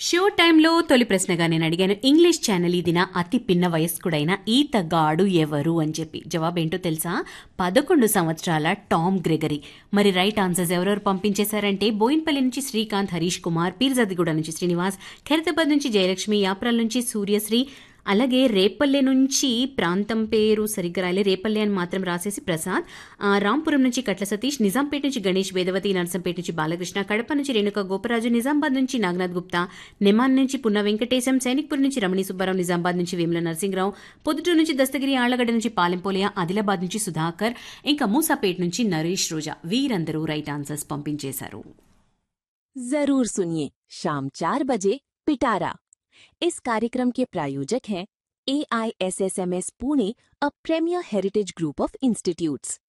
show టైంలో తొలి ప్రశ్నగా నేను అడిగాను ఇంగ్లీష్ ఛానల్ ఇది నా అతి పిన్న వయస్కుడైన ఈతగాడు ఎవరు అని చెప్పి జవాబు ఏంటో తెలుసా పదకొండు సంవత్సరాల టామ్ గ్రెగరీ మరి రైట్ ఆన్సర్స్ ఎవరెవరు పంపించేశారంటే బోయిన్పల్లి నుంచి శ్రీకాంత్ హరీష్ కుమార్ పీర్జాదిగూడ నుంచి శ్రీనివాస్ ఖైరతాబాద్ నుంచి జయలక్ష్మి యాప్రాల్ నుంచి సూర్యశ్రీ అలాగే రేపల్లె నుంచి ప్రాంతం పేరు సరిగ్గా రాయలే రేపల్లె అని మాత్రం రాసేసి ప్రసాద్ ఆ, రాంపురం నుంచి కట్ల సతీష్ నిజాంపేట నుంచి గణేష్ వేదవతి నర్సంపేట నుంచి బాలకృష్ణ కడప నుంచి రేణుక గోపరాజు నిజామాబాద్ నుంచి నాగనాథ్ గుప్తా నెమాన్ నుంచి పున్న వెంకటేశం సైనిక్పూర్ నుంచి రమణి సుబ్బారావు నిజామాబాద్ నుంచి వేముల నరసింహరావు పొద్దుటూరు నుంచి దస్తగిరి ఆళ్లగడ్డ నుంచి పాలెంపోలియా ఆదిలాబాద్ నుంచి సుధాకర్ ఇంకా మూసాపేట నుంచి నరేష్ రోజా వీరందరూ రైట్ ఆన్సర్స్ పంపించేశారు जरूर सुनिए शाम चार बजे पिटारा इस कार्यक्रम के प्रायोजक हैं A I S S M S Pune a premier heritage group of institutes